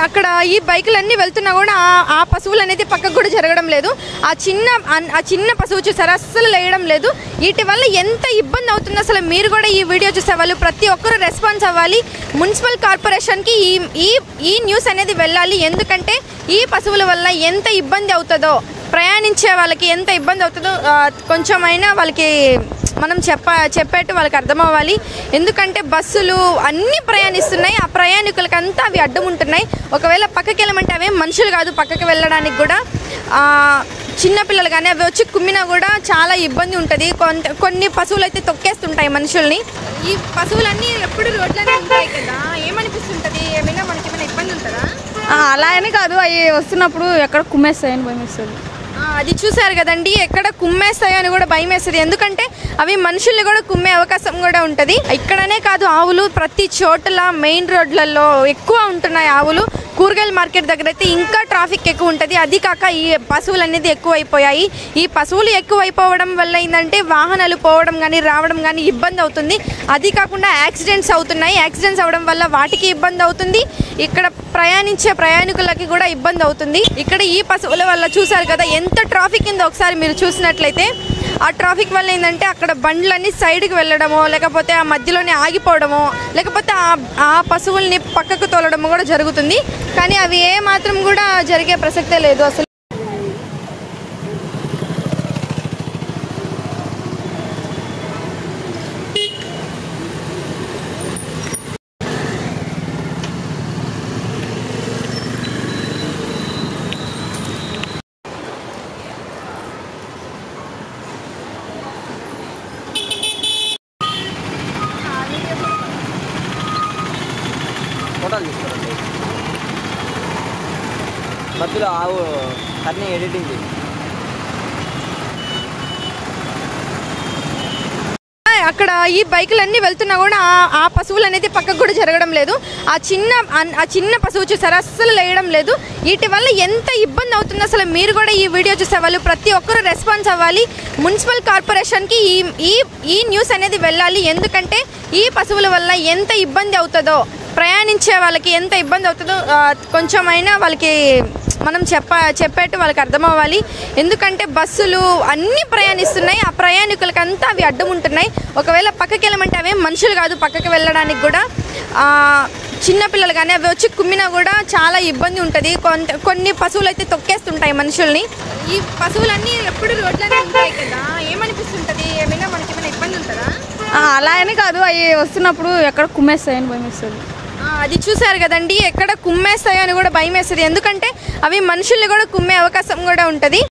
అక్కడ ఈ బైకులు అన్నీ వెళ్తున్నా కూడా ఆ- ఆ పశువులు అనేది పక్కకు కూడా జరగడం లేదు ఆ చిన్న అన్- ఆ చిన్న పశువు చూసారు అస్సలు లేయడం లేదు వీటి వల్ల ఎంత ఇబ్బంది అవుతుంది అసలు మీరు కూడా ఈ వీడియో చూసే వాళ్ళు ప్రతి ఒక్కరు రెస్పాన్స్ అవ్వాలి మున్సిపల్ కార్పొరేషన్కి ఈ ఈ ఈ న్యూస్ అనేది వెళ్ళాలి ఎందుకంటే ఈ పశువుల వల్ల ఎంత ఇబ్బంది అవుతుందో ప్రయాణించే వాళ్ళకి ఎంత ఇబ్బంది అవుతుందో ఆ, కొంచెమైనా వాళ్ళకి మనం చెప్ప చెప్పేట్టు వాళ్ళకి అర్థం అవ్వాలి ఎందుకంటే బస్సులు అన్నీ ప్రయాణిస్తున్నాయి ఆ ప్రయాణికులకంతా అవి అడ్డం ఉంటున్నాయి ఒకవేళ పక్కకి వెళ్ళమంటే అవే మనుషులు కాదు పక్కకి వెళ్ళడానికి కూడా ఆ, చిన్నపిల్లలు కానీ అవి వచ్చి కుమ్మినా కూడా చాలా ఇబ్బంది ఉంటుంది కొంత కొన్ని పశువులు అయితే తొక్కేస్తుంటాయి మనుషుల్ని ఈ పశువులన్నీ ఎప్పుడు రోడ్లనే ఉంటాయి కదా ఏమనిపిస్తుంటుంది ఏమైనా మనకి ఏమైనా ఇబ్బంది ఉంటుందా ఆ, అలా అని కాదు అవి వస్తున్నప్పుడు ఎక్కడ కుమ్మేస్తాయని భయం వేస్తుంది ఆ, అది చూసారు కదండి ఎక్కడ కుమ్మేస్తాయో అని కూడా భయం వేస్తుంది ఎందుకంటే అవి మనుషుల్ని కూడా కుమ్మే అవకాశం కూడా ఉంటుంది ఇక్కడనే కాదు ఆవులు ప్రతి చోట్ల మెయిన్ రోడ్లలో ఎక్కువ ఉంటున్నాయి ఆవులు కూరగాయల మార్కెట్ దగ్గర అయితే ఇంకా ట్రాఫిక్ ఎక్కువ ఉంటుంది అది కాక ఈ పశువులు అనేది ఎక్కువ అయిపోయాయి ఈ పశువులు ఎక్కువ అయిపోవడం వల్ల ఏంటంటే వాహనాలు పోవడం కానీ రావడం కానీ ఇబ్బంది అవుతుంది అది కాకుండా యాక్సిడెంట్స్ అవుతున్నాయి యాక్సిడెంట్స్ అవడం వల్ల వాటికి ఇబ్బంది అవుతుంది ఇక్కడ ప్రయాణించే ప్రయాణికులకి కూడా ఇబ్బంది అవుతుంది ఇక్కడ ఈ పశువుల వల్ల చూసారు కదా ఎంత ట్రాఫిక్ ఉందో ఒకసారి మీరు చూసినట్లయితే ఆ ట్రాఫిక్ వల్ల ఏంటంటే అక్కడ బండ్లన్నీ సైడ్కి వెళ్ళడమో లేకపోతే ఆ మధ్యలోనే ఆగిపోవడమో లేకపోతే ఆ- ఆ పశువుల్ని పక్కకు తోలడమో కూడా జరుగుతుంది కానీ అవి ఏ మాత్రం కూడా జరిగే ప్రసక్తే లేదు అసలు ఫోటోలు తీసుకోండి మధ్యలో ఆవు అన్నీ ఎడిటింగ్ చేసి అక్కడ ఈ బైకులు అన్నీ వెళ్తున్నా కూడా ఆ- ఆ పశువులు అనేది పక్కకు కూడా జరగడం లేదు ఆ చిన్న అన్- ఆ చిన్న పశువు చూసారు అస్సలు లేయడం లేదు వీటి వల్ల ఎంత ఇబ్బంది అవుతుంది అసలు మీరు కూడా ఈ వీడియో చూసే వాళ్ళు ప్రతి ఒక్కరు రెస్పాన్స్ అవ్వాలి మున్సిపల్ కార్పొరేషన్కి ఈ ఈ ఈ న్యూస్ అనేది వెళ్ళాలి ఎందుకంటే ఈ పశువుల వల్ల ఎంత ఇబ్బంది అవుతుందో ప్రయాణించే వాళ్ళకి ఎంత ఇబ్బంది అవుతుందో ఆ, కొంచెమైనా వాళ్ళకి మనం చెప్ప చెప్పేట్టు వాళ్ళకి అర్థం అవ్వాలి ఎందుకంటే బస్సులు అన్నీ ప్రయాణిస్తున్నాయి ఆ ప్రయాణికులకంతా అవి అడ్డం ఉంటున్నాయి ఒకవేళ పక్కకి వెళ్ళమంటే అవే మనుషులు కాదు పక్కకి వెళ్ళడానికి కూడా ఆ, చిన్నపిల్లలు కానీ అవి వచ్చి కుమ్మినా కూడా చాలా ఇబ్బంది ఉంటుంది కొంత కొన్ని పశువులు అయితే తొక్కేస్తుంటాయి మనుషుల్ని ఈ పశువులన్నీ ఎప్పుడు రోడ్లనే ఉంటాయి కదా ఏమనిపిస్తుంటుంది ఏమైనా మనకి ఏమైనా ఇబ్బంది ఉంటుందా ఆ, అలా అని కాదు అవి వస్తున్నప్పుడు ఎక్కడ కుమ్మేస్తాయని భయం వేస్తుంది ఆ, అది చూసారు కదండి ఎక్కడ కుమ్మేస్తాయో అని కూడా భయం వేస్తుంది ఎందుకంటే అవి మనుషుల్ని కూడా కుమ్మే అవకాశం కూడా ఉంటుంది